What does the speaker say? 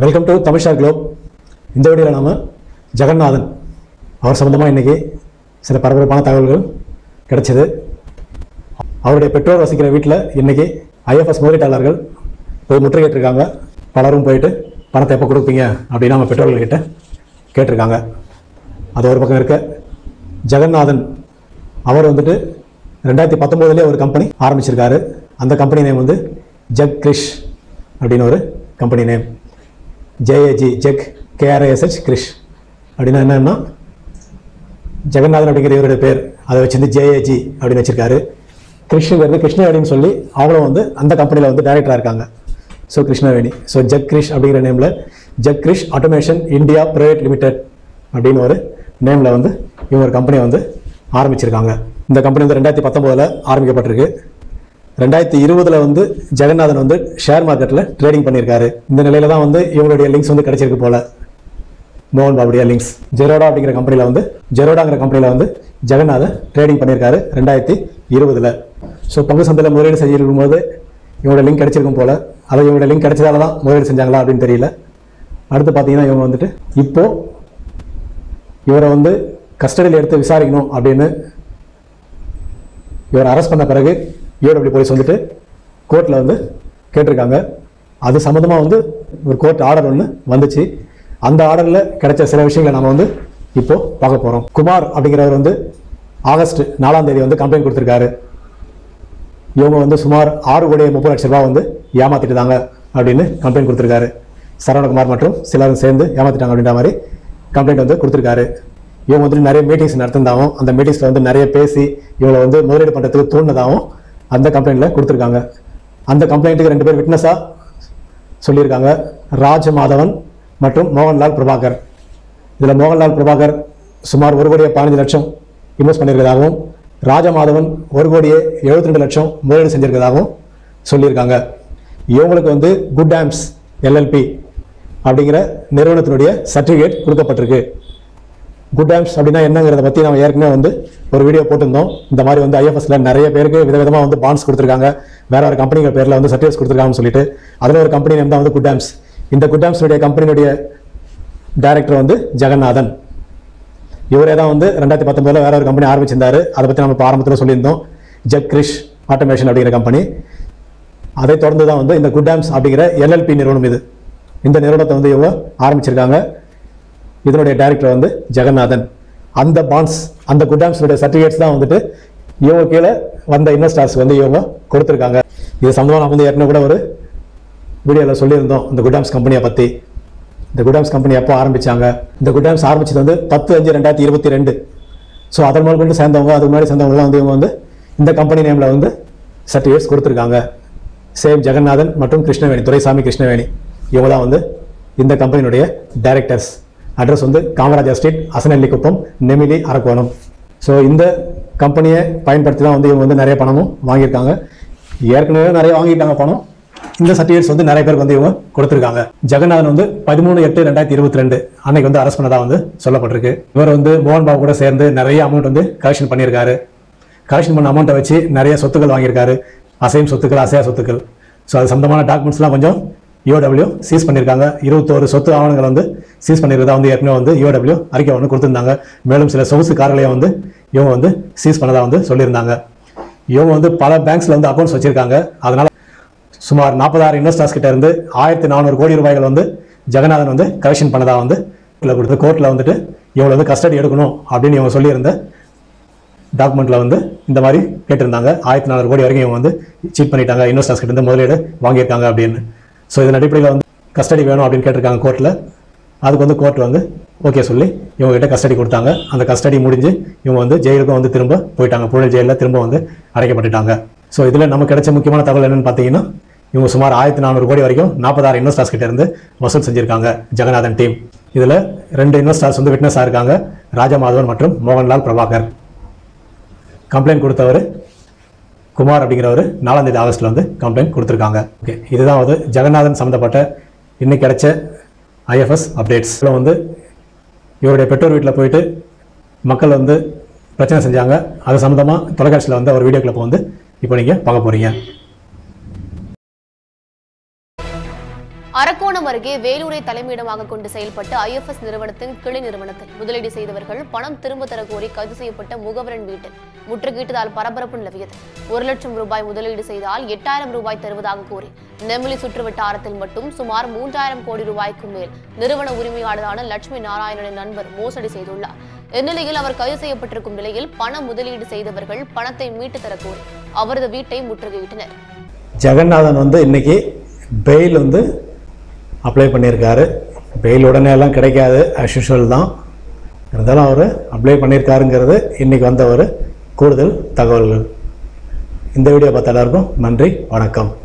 welcome to தமிழ்ஷா Globe இந்த வீடியோவில் நாம ஜெகநாதன் அவர் சம்மந்தமாக இன்றைக்கி சில பரபரப்பான தகவல்கள் கிடைச்சது அவருடைய பெற்றோர் வசிக்கிற வீட்டில் இன்றைக்கி ஐஎஃப்எஸ் முதலீட்டாளர்கள் போய் முற்றுகையிட்டிருக்காங்க பலரும் போயிட்டு பணத்தை எப்போ கொடுப்பீங்க அப்படின்னு நம்ம பெற்றோர்கள்கிட்ட கேட்டிருக்காங்க அது ஒரு பக்கம் இருக்க ஜெகநாதன் அவர் வந்துட்டு ரெண்டாயிரத்தி பத்தொம்போதுலேயே ஒரு கம்பெனி ஆரம்பிச்சிருக்காரு அந்த கம்பெனி நேம் வந்து ஜக் கிரிஷ் அப்படின்னு ஒரு company name J A G Jag K R A S H Krish அப்படின்னா என்னன்னா ஜெகநாதன் அப்படிங்கிற இவருடைய பேர் அதை வச்சிருந்து ஜேஏஜி அப்படின்னு வச்சிருக்காரு கிருஷ்ணங்கிறது கிருஷ்ணவேணின்னு சொல்லி அவங்களும் வந்து அந்த கம்பெனியில் வந்து டைரக்டராக இருக்காங்க ஸோ கிருஷ்ணவேணி ஸோ ஜக் கிரிஷ் அப்படிங்கிற நேமில் Jag Krish automation India private limited அப்படின்னு ஒரு நேமில் வந்து இவங்க ஒரு கம்பெனியை வந்து ஆரம்பிச்சிருக்காங்க இந்த கம்பெனி வந்து ரெண்டாயிரத்தி பத்தொம்போதில் ஆரம்பிக்கப்பட்டிருக்கு ரெண்டாயிரத்தி இருபதுல வந்து ஜெகநாதன் வந்து ஷேர் மார்க்கெட்டில் ட்ரேடிங் பண்ணியிருக்காரு இந்த நிலையில தான் வந்து இவங்களுடைய லிங்க்ஸ் வந்து கிடைச்சிருக்கு போல மோகன் பாபுடைய லிங்க்ஸ் ஜெரோடா அப்படிங்கிற கம்பெனியில் வந்து ஜெரோடாங்கிற கம்பெனியில் வந்து ஜெகநாதன் ட்ரேடிங் பண்ணியிருக்காரு ரெண்டாயிரத்தி இருபதுல ஸோ பங்கு சந்தையில் முதலீடு செய்யிருக்கும் போது இவங்களோட லிங்க் கிடைச்சிருக்கும் போல அதை இவங்களோட லிங்க் கிடைச்சதால தான் முதலீடு செஞ்சாங்களா அப்படின்னு தெரியல அடுத்து பார்த்தீங்கன்னா இவங்க வந்துட்டு இப்போ இவரை வந்து கஸ்டடியில் எடுத்து விசாரிக்கணும் அப்படின்னு இவர் அரெஸ்ட் பண்ண பிறகு யூடபிள்யூ போலீஸ் வந்துட்டு கோர்ட்டில் வந்து கேட்டிருக்காங்க அது சம்மந்தமாக வந்து ஒரு கோர்ட் ஆர்டர் ஒன்று வந்துச்சு அந்த ஆர்டரில் கிடைச்ச சில விஷயங்களை நம்ம வந்து இப்போ பார்க்க போகிறோம் குமார் அப்படிங்கிறவர் வந்து ஆகஸ்ட் நாலாம் தேதி வந்து கம்ப்ளைண்ட் கொடுத்துருக்காரு இவங்க வந்து சுமார் ஆறு கோடி முப்பது லட்ச ரூபாய் வந்து ஏமாத்திட்டுதாங்க அப்படின்னு கம்ப்ளைண்ட் கொடுத்துருக்காரு சரவணகுமார் மற்றும் சிலரும் சேர்ந்து ஏமாத்திட்டாங்க அப்படின்ற மாதிரி கம்ப்ளைண்ட் வந்து கொடுத்துருக்காரு இவங்க வந்துட்டு நிறைய மீட்டிங்ஸ் நடத்திருந்தாவும் அந்த மீட்டிங்ஸில் வந்து நிறைய பேசி இவங்களை வந்து முதலீடு பண்ணுறதுக்கு தூண்டினதாகவும் அந்த கம்ப்ளைண்ட்டில் கொடுத்துருக்காங்க அந்த கம்ப்ளைண்ட்டுக்கு ரெண்டு பேர் விட்னஸாக சொல்லியிருக்காங்க ராஜ மாதவன் மற்றும் மோகன்லால் பிரபாகர் இதில் மோகன்லால் பிரபாகர் சுமார் ஒரு கோடியே பதினஞ்சு லட்சம் இன்வெஸ்ட் பண்ணியிருக்கிறதாகவும் ராஜமாதவன் ஒரு கோடியே எழுபத்தி ரெண்டு லட்சம் முதலீடு செஞ்சிருக்கிறதாகவும் சொல்லியிருக்காங்க இவங்களுக்கு வந்து குட் ஆம்ஸ் எல்எல்பி அப்படிங்கிற நிறுவனத்தினுடைய சர்டிஃபிகேட் கொடுக்கப்பட்டிருக்கு குட் ஆம்ஸ் அப்படின்னா என்னங்கிறத பற்றி நம்ம ஏற்கனவே வந்து ஒரு வீடியோ போட்டிருந்தோம் இந்த மாதிரி வந்து ஐஎஃப்எஸ்ல நிறைய பேருக்கு விதவிதமாக வந்து பாண்ட்ஸ் கொடுத்துருக்காங்க வேற ஒரு கம்பெனிகள் பேரில் வந்து சர்டிஃபிகேட்ஸ் கொடுத்துருக்காங்கன்னு சொல்லிட்டு அதில் ஒரு கம்பெனி நேம் தான் வந்து குட் ஆம்ஸ் இந்த குட் ஆம்ஸுடைய கம்பெனியுடைய டைரக்டர் வந்து ஜெகநாதன் இவரே தான் வந்து ரெண்டாயிரத்தி பத்தொன்பதுல வேற ஒரு கம்பெனி ஆரம்பிச்சிருந்தாரு அதை பற்றி நம்ம இப்போ ஆரம்பத்தில் சொல்லியிருந்தோம் ஜக் கிரிஷ் ஆட்டோமேஷன் அப்படிங்கிற கம்பெனி அதை தொடர்ந்து தான் வந்து இந்த குட் ஆம்ஸ் அப்படிங்கிற எல்எல்பி நிறுவனம் இது இந்த நிறுவனத்தை வந்து இவங்க ஆரம்பிச்சிருக்காங்க இதனுடைய டைரக்டர் வந்து ஜெகநாதன் அந்த பாண்ட்ஸ் அந்த குட் ஆம்ஸுடைய சர்டிஃபிகேட்ஸ் தான் வந்துட்டு இவங்க கீழே வந்த இன்வெஸ்டர்ஸ் வந்து இவங்க கொடுத்துருக்காங்க இது சம்பந்தமாக நான் வந்து ஏற்கனவே கூட ஒரு வீடியோவில் சொல்லியிருந்தோம் இந்த குட் ஆம்ஸ் கம்பெனியை பற்றி இந்த குடாம்ஸ் கம்பெனி எப்போ ஆரம்பிச்சாங்க இந்த குடாம்ஸ் ஆரம்பிச்சது வந்து பத்து அஞ்சு ரெண்டாயிரத்தி இருபத்தி ரெண்டு ஸோ அதன் முதல் கொண்டு சேர்ந்தவங்க அதுக்கு முன்னாடி சேர்ந்தவங்கலாம் வந்து இவங்க வந்து இந்த கம்பெனி நேமில் வந்து சர்டிஃபிகேட்ஸ் கொடுத்துருக்காங்க சேம் ஜெகநாதன் மற்றும் கிருஷ்ணவேணி துரைசாமி கிருஷ்ணவேணி இவங்க தான் வந்து இந்த கம்பெனியினுடைய டைரக்டர்ஸ் அட்ரஸ் வந்து காமராஜர் ஸ்ட்ரீட் அசனல்லிக்குப்பம் நெமிலி அரக்கோணம் ஸோ இந்த கம்பெனியை பயன்படுத்தி தான் வந்து இவங்க வந்து நிறைய பணமும் வாங்கியிருக்காங்க ஏற்கனவே நிறைய வாங்கிட்டாங்க பணம் இந்த சர்டிஃபிகேட்ஸ் வந்து நிறைய பேருக்கு வந்து இவங்க கொடுத்துருக்காங்க ஜெகநாதன் வந்து பதிமூணு எட்டு ரெண்டாயிரத்தி இருபத்தி ரெண்டு அன்னைக்கு வந்து அரெஸ்ட் பண்ணதா வந்து சொல்லப்பட்டிருக்கு இவர் வந்து மோகன் பாபு கூட சேர்ந்து நிறைய அமௌண்ட் வந்து கலெக்ஷன் பண்ணியிருக்காரு கலெக்ஷன் பண்ண அமௌண்ட்டை வச்சு நிறைய சொத்துக்கள் வாங்கியிருக்காரு அசையும் சொத்துக்கள் அசையா சொத்துக்கள் ஸோ அது சம்பந்தமான டாக்குமெண்ட்ஸ்லாம் கொஞ்சம் யூடபிள்யூ சீஸ் பண்ணியிருக்காங்க இருபத்தோரு சொத்து ஆவணங்கள் வந்து சீஸ் பண்ணியிருக்கதா வந்து ஏற்கனவே வந்து யூடபிள்யூ அறிக்கை ஒன்று கொடுத்துருந்தாங்க மேலும் சில சொகுசு கார்களையும் வந்து இவங்க வந்து சீஸ் பண்ணதா வந்து சொல்லியிருந்தாங்க இவங்க வந்து பல பேங்க்ஸில் வந்து அக்கௌண்ட்ஸ் வச்சிருக்காங்க அதனால சுமார் நாற்பதாயிரம் இன்வெஸ்டர்ஸ் கிட்ட இருந்து ஆயிரத்தி நானூறு கோடி ரூபாய்கள் வந்து ஜெகநாதன் வந்து கலெக்ஷன் பண்ணதா வந்து இல்லை கொடுத்து கோர்ட்டில் வந்துட்டு இவங்களை வந்து கஸ்டடி எடுக்கணும் அப்படின்னு இவங்க சொல்லியிருந்த டாக்குமெண்ட்ல வந்து இந்த மாதிரி கேட்டிருந்தாங்க ஆயிரத்தி நானூறு கோடி வரைக்கும் இவங்க வந்து சீட் பண்ணிட்டாங்க இன்வெஸ்டர்ஸ் கிட்ட இருந்து முதலீடு வாங்கியிருக்காங்க அப்படின்னு ஸோ இதன் அடிப்படையில் வந்து கஸ்டடி வேணும் அப்படின்னு கேட்டிருக்காங்க கோர்ட்டில் அதுக்கு வந்து கோர்ட் வந்து ஓகே சொல்லி இவங்க கிட்ட கஸ்டடி கொடுத்தாங்க அந்த கஸ்டடி முடிஞ்சு இவங்க வந்து ஜெயிலுக்கும் வந்து திரும்ப போயிட்டாங்க புழல் ஜெயிலில் திரும்ப வந்து அடைக்கப்பட்டுட்டாங்க ஸோ இதில் நமக்கு கிடைச்ச முக்கியமான தகவல் என்னன்னு பார்த்தீங்கன்னா இவங்க சுமார் ஆயிரத்தி நானூறு கோடி வரைக்கும் நாற்பதாயிரம் இன்வெஸ்டர்ஸ் கிட்ட இருந்து வசூல் செஞ்சிருக்காங்க ஜெகநாதன் டீம் இதில் ரெண்டு இன்வெஸ்டர்ஸ் வந்து விட்னஸாக இருக்காங்க ராஜமாதவன் மற்றும் மோகன்லால் பிரபாகர் கம்ப்ளைண்ட் கொடுத்தவர் குமார் அப்படிங்கிறவர் நாலாம் தேதி ஆகஸ்ட்ல வந்து கம்ப்ளைண்ட் கொடுத்துருக்காங்க ஓகே இதுதான் வந்து ஜெகநாதன் சம்மந்தப்பட்ட இன்னைக்கு கிடைச்ச ஐஎஃப்எஸ் அப்டேட்ஸ் இதில் வந்து இவருடைய பெற்றோர் வீட்டில் போயிட்டு மக்கள் வந்து பிரச்சனை செஞ்சாங்க அது சம்மந்தமாக தொலைக்காட்சியில் வந்து அவர் வீடியோ கிளிப்பை வந்து இப்போ நீங்கள் பார்க்க போகிறீங்க அரக்கோணம் அருகே வேலூரை தலைமையிடமாக கொண்டு செயல்பட்ட ஐஎஃப்எஸ் நிறுவனத்தின் கிளை நிறுவனத்தில் முதலீடு செய்தவர்கள் பணம் திரும்ப தர கோரி கைது செய்யப்பட்ட முகவரன் வீட்டில் முற்றுகையிட்டதால் பரபரப்பு நிலவியது ஒரு லட்சம் ரூபாய் முதலீடு செய்தால் எட்டாயிரம் ரூபாய் தருவதாக கூறி நெமிலி சுற்றுவட்டாரத்தில் மட்டும் சுமார் மூன்றாயிரம் கோடி ரூபாய்க்கும் மேல் நிறுவன உரிமையாளரான லட்சுமி நாராயணனின் நண்பர் மோசடி செய்துள்ளார் இந்நிலையில் அவர் கைது செய்யப்பட்டிருக்கும் நிலையில் பண முதலீடு செய்தவர்கள் பணத்தை மீட்டு தர கோரி அவரது வீட்டை முற்றுகையிட்டனர் ஜெகநாதன் வந்து இன்னைக்கு பெயில் வந்து அப்ளை பண்ணியிருக்காரு பெயில் உடனே எல்லாம் கிடைக்காது as usual தான் இருந்தாலும் அவர் அப்ளை பண்ணியிருக்காருங்கிறது இன்னைக்கு வந்த ஒரு கூடுதல் தகவல்கள் இந்த வீடியோ பார்த்த எல்லாருக்கும் நன்றி வணக்கம்